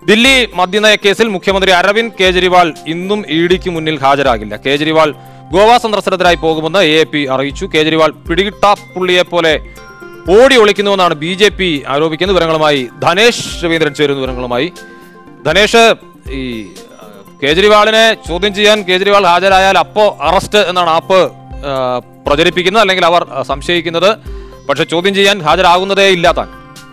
ദില്ലി മദ്യനയ കേസിൽ മുഖ്യമന്ത്രി അരവിന്ദ് കേജ്രിവാൾ ഇന്നും ഇ ഡിക്ക് മുന്നിൽ ഹാജരാകില്ല കേജ്രിവാൾ ഗോവ സന്ദർശനത്തിനായി പോകുമെന്ന് എ പി അറിയിച്ചു കേജ്രിവാൾ പിടികിട്ട പുള്ളിയെ പോലെ ഓടി ഒളിക്കുന്നുവെന്നാണ് ബി ജെ പി ആരോപിക്കുന്ന വിവരങ്ങളുമായി ധനേഷ് രവീന്ദ്രൻ ചേരുന്ന വിവരങ്ങളുമായി ധനേഷ് ഈ ആ, കേജ്രിവാളിനെ ചോദ്യം ചെയ്യാൻ കേജ്രിവാൾ ഹാജരായാൽ അപ്പോ അറസ്റ്റ് എന്നാണ് ആപ്പ് ആ, പ്രചരിപ്പിക്കുന്നത് അല്ലെങ്കിൽ അവർ ആ, സംശയിക്കുന്നത് പക്ഷെ ചോദ്യം ചെയ്യാൻ ഹാജരാകുന്നതേ ഇല്ല താൻ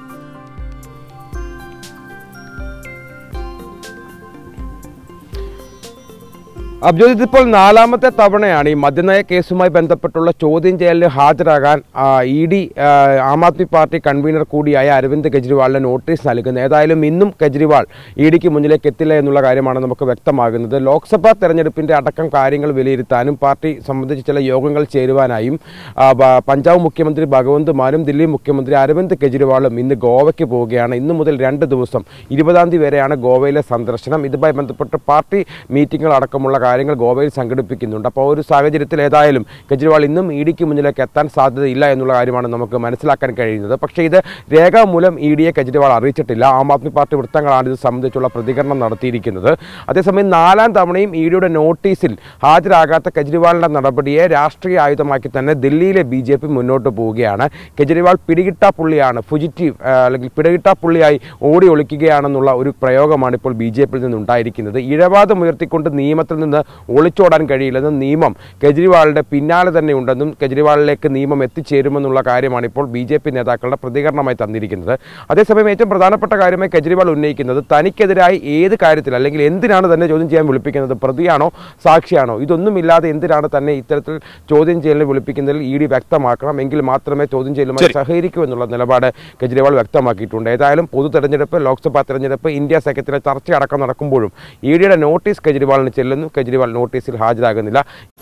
അബ്ജോദ് ഇതിപ്പോൾ നാലാമത്തെ തവണയാണ് ഈ മദ്യനയ കേസുമായി ബന്ധപ്പെട്ടുള്ള ചോദ്യം ചെയ്യലിന് ഹാജരാകാൻ E D Aam Aadmi party convener കൂടിയായ അരവിന്ദ് കെജ്രിവാളിന് നോട്ടീസ് നൽകുന്നത് ഏതായാലും ഇന്നും കെജ്രിവാൾ ഇ ഡിക്ക് മുന്നിലേക്ക് എത്തില്ല എന്നുള്ള കാര്യമാണ് നമുക്ക് വ്യക്തമാകുന്നത് ലോക്സഭാ തെരഞ്ഞെടുപ്പിന്റെ അടക്കം കാര്യങ്ങൾ വിലയിരുത്താനും പാർട്ടി സംബന്ധിച്ച് ചില യോഗങ്ങൾ ചേരുവാനായും ആ, ബ- പഞ്ചാബ് മുഖ്യമന്ത്രി ഭഗവന്ത് മാനും ദില്ലി മുഖ്യമന്ത്രി അരവിന്ദ് കെജ്രിവാളും ഇന്ന് ഗോവയ്ക്ക് പോവുകയാണ് ഇന്നു മുതൽ രണ്ട് ദിവസം ഇരുപതാം തീയതി വരെയാണ് ഗോവയിലെ സന്ദർശനം ഇതുമായി ബന്ധപ്പെട്ട് പാർട്ടി മീറ്റിംഗുകൾ അടക്കമുള്ള കാര്യങ്ങൾ ഗോവയിൽ സംഘടിപ്പിക്കുന്നുണ്ട് അപ്പോൾ ഒരു സാഹചര്യത്തിൽ ഏതായാലും കെജ്രിവാൾ ഇന്നും ഇ ഡിക്ക് മുന്നിലേക്ക് എത്താൻ സാധ്യതയില്ല എന്നുള്ള കാര്യമാണ് നമുക്ക് മനസ്സിലാക്കാൻ കഴിയുന്നത് പക്ഷേ ഇത് രേഖാമൂലം ഇ ഡിയെ കെജ്രിവാൾ അറിയിച്ചിട്ടില്ല ആം ആദ്മി പാർട്ടി വൃത്തങ്ങളാണ് ഇത് സംബന്ധിച്ചുള്ള പ്രതികരണം നടത്തിയിരിക്കുന്നത് അതേസമയം നാലാം തവണയും ഇ ഡിയുടെ നോട്ടീസിൽ ഹാജരാകാത്ത കെജ്രിവാളിന്റെ നടപടിയെ രാഷ്ട്രീയ ആയുധമാക്കി തന്നെ ദില്ലിയിലെ ബി ജെ പി മുന്നോട്ട് പോവുകയാണ് കെജ്രിവാൾ പിടികിട്ടാ പുള്ളിയാണ് ഫുജിറ്റീവ് ആ, അല്ലെങ്കിൽ പിടികിട്ടാ പുള്ളിയായി ഓടി ഒളിക്കുകയാണെന്നുള്ള ഒരു പ്രയോഗമാണ് ഇപ്പോൾ ബി ജെ പിയിൽ നിന്നുണ്ടായിരിക്കുന്നത് ഇഴവാദം ഉയർത്തിക്കൊണ്ട് നിയമത്തിൽ നിന്ന് ഒളിച്ചോടാൻ കഴിയില്ലെന്നും നിയമം കെജ്രിവാളിന്റെ പിന്നാലെ തന്നെ ഉണ്ടെന്നും കെജ്രിവാളിലേക്ക് നിയമം എത്തിച്ചേരുമെന്നുള്ള കാര്യമാണ് ഇപ്പോൾ ബി ജെ പി നേതാക്കളുടെ പ്രതികരണമായി തന്നിരിക്കുന്നത് അതേസമയം ഏറ്റവും പ്രധാനപ്പെട്ട കാര്യമായി കെജ്രിവാൾ ഉന്നയിക്കുന്നത് തനിക്കെതിരായി ഏത് കാര്യത്തിൽ അല്ലെങ്കിൽ എന്തിനാണ് തന്നെ ചോദ്യം ചെയ്യാൻ വിളിപ്പിക്കുന്നത് പ്രതിയാണോ സാക്ഷിയാണോ ഇതൊന്നുമില്ലാതെ എന്തിനാണ് തന്നെ ഇത്തരത്തിൽ ചോദ്യം ചെയ്യലിന് വിളിപ്പിക്കുന്നതിൽ ഇ ഡി വ്യക്തമാക്കണം എങ്കിൽ മാത്രമേ ചോദ്യം ചെയ്യലുമായി ശരി. സഹകരിക്കൂ എന്നുള്ള നിലപാട് കെജ്രിവാൾ വ്യക്തമാക്കിയിട്ടുണ്ട് ഏതായാലും പൊതു തെരഞ്ഞെടുപ്പ് ലോക്സഭാ തെരഞ്ഞെടുപ്പ് ഇന്ത്യ സഖ്യത്തിലെ ചർച്ച അടക്കം നടക്കുമ്പോഴും ഇ ഡിയുടെ നോട്ടീസ് കെജ്രിവാളിന് ചെല്ലുന്നു കെജ്രിവാൾ നോട്ടീസിൽ ഹാജരാകുന്നില്ല